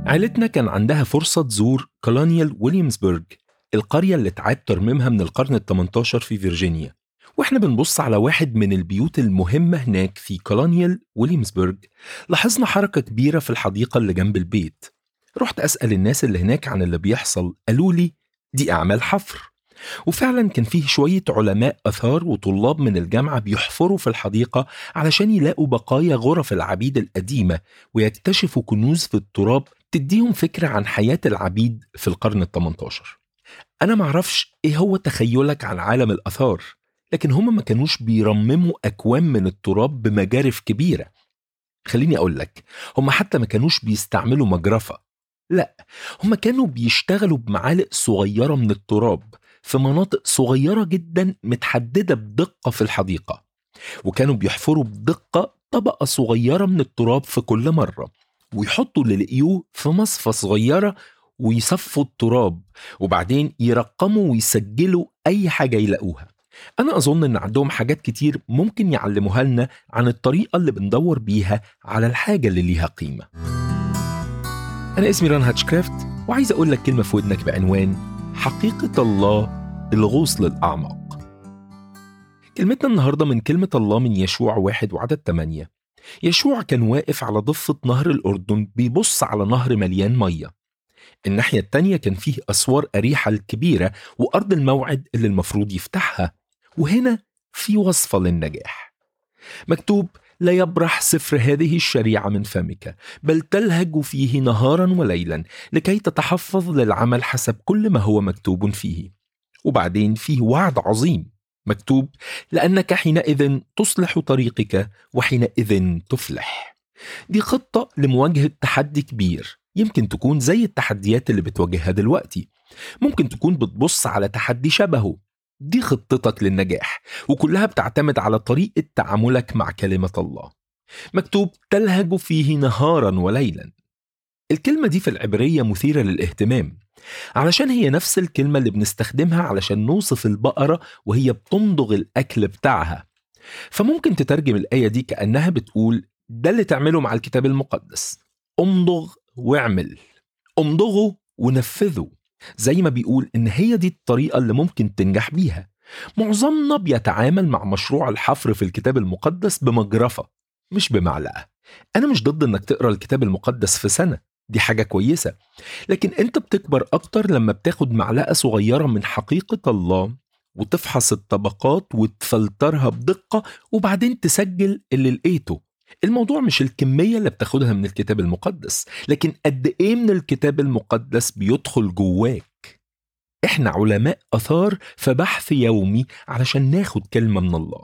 عيلتنا كان عندها فرصة تزور كولونيال ويليامسبرج القرية اللي اتعاد ترميمها من القرن ال 18 في فيرجينيا واحنا بنبص على واحد من البيوت المهمة هناك في كولونيال ويليامسبرج لاحظنا حركة كبيرة في الحديقة اللي جنب البيت رحت أسأل الناس اللي هناك عن اللي بيحصل قالوا لي دي أعمال حفر وفعلا كان فيه شوية علماء أثار وطلاب من الجامعة بيحفروا في الحديقة علشان يلاقوا بقايا غرف العبيد القديمة ويكتشفوا كنوز في التراب تديهم فكرة عن حياة العبيد في القرن ال 18 أنا معرفش إيه هو تخيلك عن عالم الآثار لكن هم ما كانوش بيرمموا أكوام من التراب بمجارف كبيرة خليني أقول لك هم حتى ما كانوش بيستعملوا مجرفة لا هم كانوا بيشتغلوا بمعالق صغيرة من التراب في مناطق صغيرة جدا متحددة بدقة في الحديقة وكانوا بيحفروا بدقة طبقة صغيرة من التراب في كل مرة ويحطوا اللي لقيوه في مصفى صغيرة ويصفوا التراب وبعدين يرقموا ويسجلوا أي حاجة يلاقوها أنا أظن إن عندهم حاجات كتير ممكن يعلموها لنا عن الطريقة اللي بندور بيها على الحاجة اللي ليها قيمة أنا اسمي ران هاتشكرافت وعايز أقول لك كلمة في ودنك بعنوان حقيقة الله الغوص للأعماق كلمتنا النهاردة من كلمة الله من يشوع واحد وعدد ثمانية يشوع كان واقف على ضفة نهر الأردن بيبص على نهر مليان مية الناحية التانية كان فيه أسوار أريحة الكبيرة وأرض الموعد اللي المفروض يفتحها وهنا في وصفة للنجاح مكتوب لا يبرح سفر هذه الشريعة من فمك بل تلهج فيه نهارا وليلا لكي تتحفظ للعمل حسب كل ما هو مكتوب فيه وبعدين فيه وعد عظيم مكتوب لأنك حينئذ تصلح طريقك وحينئذ تفلح دي خطة لمواجهة تحدي كبير يمكن تكون زي التحديات اللي بتواجهها دلوقتي ممكن تكون بتبص على تحدي شبهه دي خطتك للنجاح وكلها بتعتمد على طريقة تعاملك مع كلمة الله مكتوب تلهج فيه نهارا وليلا الكلمة دي في العبرية مثيرة للاهتمام علشان هي نفس الكلمة اللي بنستخدمها علشان نوصف البقرة وهي بتمضغ الأكل بتاعها فممكن تترجم الآية دي كأنها بتقول ده اللي تعمله مع الكتاب المقدس امضغ واعمل امضغه ونفذه زي ما بيقول إن هي دي الطريقة اللي ممكن تنجح بيها معظمنا بيتعامل مع مشروع الحفر في الكتاب المقدس بمجرفة مش بمعلقة أنا مش ضد إنك تقرأ الكتاب المقدس في سنة دي حاجة كويسة لكن أنت بتكبر أكتر لما بتاخد معلقة صغيرة من حقيقة الله وتفحص الطبقات وتفلترها بدقة وبعدين تسجل اللي لقيته الموضوع مش الكمية اللي بتاخدها من الكتاب المقدس لكن قد إيه من الكتاب المقدس بيدخل جواك إحنا علماء أثار في بحث يومي علشان ناخد كلمة من الله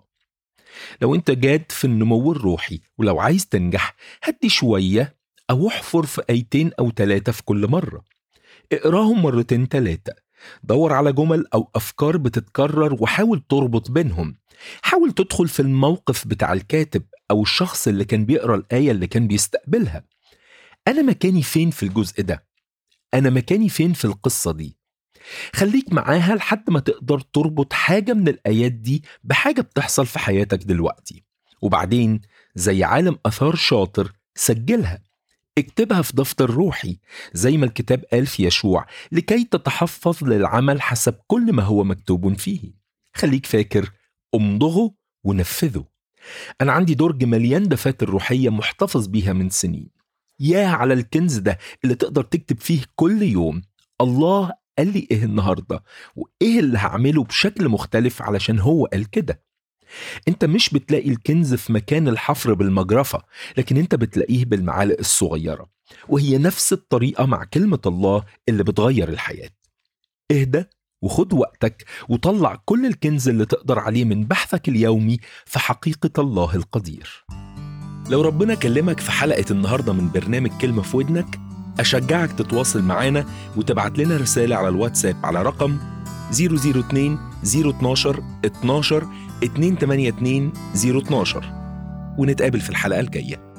لو أنت جاد في النمو الروحي ولو عايز تنجح هدي شوية أو احفر في آيتين أو ثلاثة في كل مرة اقراهم مرتين ثلاثة دور على جمل أو أفكار بتتكرر وحاول تربط بينهم حاول تدخل في الموقف بتاع الكاتب أو الشخص اللي كان بيقرأ الآية اللي كان بيستقبلها أنا مكاني فين في الجزء ده؟ أنا مكاني فين في القصة دي؟ خليك معاها لحد ما تقدر تربط حاجة من الآيات دي بحاجة بتحصل في حياتك دلوقتي وبعدين زي عالم أثار شاطر سجلها اكتبها في دفتر روحي زي ما الكتاب قال في يشوع لكي تتحفظ للعمل حسب كل ما هو مكتوب فيه خليك فاكر امضغه ونفذه أنا عندي درج مليان دفاتر روحية محتفظ بيها من سنين يا على الكنز ده اللي تقدر تكتب فيه كل يوم الله قال لي ايه النهاردة وايه اللي هعمله بشكل مختلف علشان هو قال كده انت مش بتلاقي الكنز في مكان الحفر بالمجرفة لكن انت بتلاقيه بالمعالق الصغيرة وهي نفس الطريقة مع كلمة الله اللي بتغير الحياة اهدى وخد وقتك وطلع كل الكنز اللي تقدر عليه من بحثك اليومي في حقيقة الله القدير لو ربنا كلمك في حلقة النهاردة من برنامج كلمة في ودنك أشجعك تتواصل معانا وتبعت لنا رسالة على الواتساب على رقم 002 012 12 282 012 ونتقابل في الحلقة الجاية